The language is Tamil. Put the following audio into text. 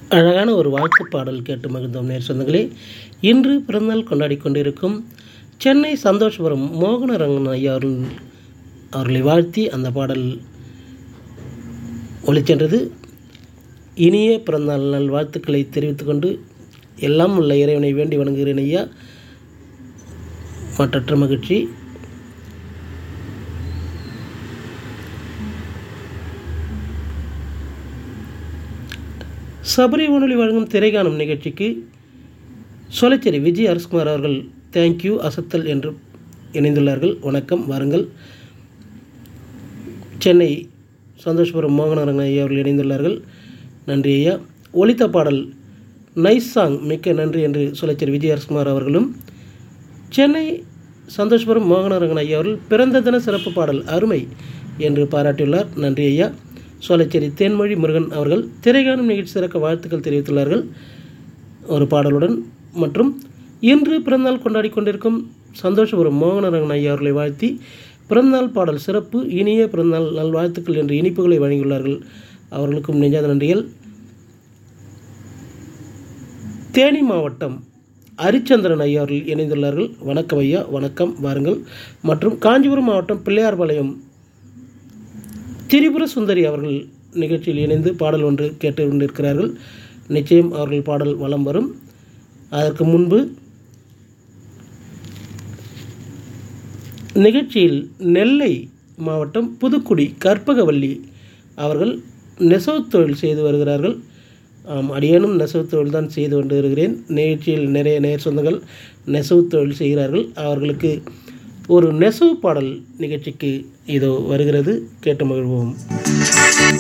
அழகான ஒரு வாழ்த்து பாடல் கேட்டு மகிழ்ந்தோம் நேர் சொந்தங்களே இன்று பிறந்தநாள் கொண்டாடி கொண்டிருக்கும் சென்னை சந்தோஷபுரம் மோகனரங்கன் ஐயா அவர்கள் அவர்களை வாழ்த்தி அந்த பாடல் ஒளிச்சென்றது இனிய பிறந்தநாள் நாள் வாழ்த்துக்களை தெரிவித்துக் கொண்டு எல்லாம் உள்ள இறைவனை வேண்டி வணங்குகிறேன் ஐயா மற்றற்ற மகிழ்ச்சி சபரி வானொலி வழங்கும் திரைகாணும் நிகழ்ச்சிக்கு சொலச்சேரி விஜய் அரசுகுமார் அவர்கள் தேங்க்யூ அசத்தல் என்று இணைந்துள்ளார்கள் வணக்கம் வாருங்கள் சென்னை சந்தோஷபுரம் மோகனரங்கன் ஐயா அவர்கள் இணைந்துள்ளார்கள் நன்றி ஐயா ஒலித்த பாடல் நைஸ் சாங் மிக்க நன்றி என்று சொலச்சேரி விஜய் அரசுகுமார் அவர்களும் சென்னை சந்தோஷபுரம் மோகனரங்கன் ஐயா அவர்கள் பிறந்த தின சிறப்பு பாடல் அருமை என்று பாராட்டியுள்ளார் நன்றி ஐயா சோலைச்சேரி தேன்மொழி முருகன் அவர்கள் திரைகாணும் நிகழ்ச்சி சிறக்க வாழ்த்துக்கள் தெரிவித்துள்ளார்கள் ஒரு பாடலுடன் மற்றும் இன்று பிறந்தநாள் கொண்டாடி கொண்டிருக்கும் சந்தோஷபுரம் மோகனரங்கன் ஐயா அவர்களை வாழ்த்தி பிறந்தநாள் பாடல் சிறப்பு இனிய பிறந்தநாள் நல்வாழ்த்துக்கள் என்று இனிப்புகளை வழங்கியுள்ளார்கள் அவர்களுக்கும் நெஞ்சாத நன்றிகள் தேனி மாவட்டம் ஹரிச்சந்திரன் ஐயா அவர்கள் இணைந்துள்ளார்கள் வணக்கம் ஐயா வணக்கம் வாருங்கள் மற்றும் காஞ்சிபுரம் மாவட்டம் பிள்ளையார்பாளையம் திரிபுர சுந்தரி அவர்கள் நிகழ்ச்சியில் இணைந்து பாடல் ஒன்று கேட்டு கொண்டிருக்கிறார்கள் நிச்சயம் அவர்கள் பாடல் வலம் வரும் அதற்கு முன்பு நிகழ்ச்சியில் நெல்லை மாவட்டம் புதுக்குடி கற்பகவல்லி அவர்கள் நெசவு தொழில் செய்து வருகிறார்கள் ஆம் அடியேனும் நெசவு தொழில் தான் செய்து கொண்டு வருகிறேன் நிகழ்ச்சியில் நிறைய நேர் சொந்தங்கள் நெசவு தொழில் செய்கிறார்கள் அவர்களுக்கு ஒரு நெசவு பாடல் நிகழ்ச்சிக்கு இதோ வருகிறது கேட்டு மகிழ்வோம்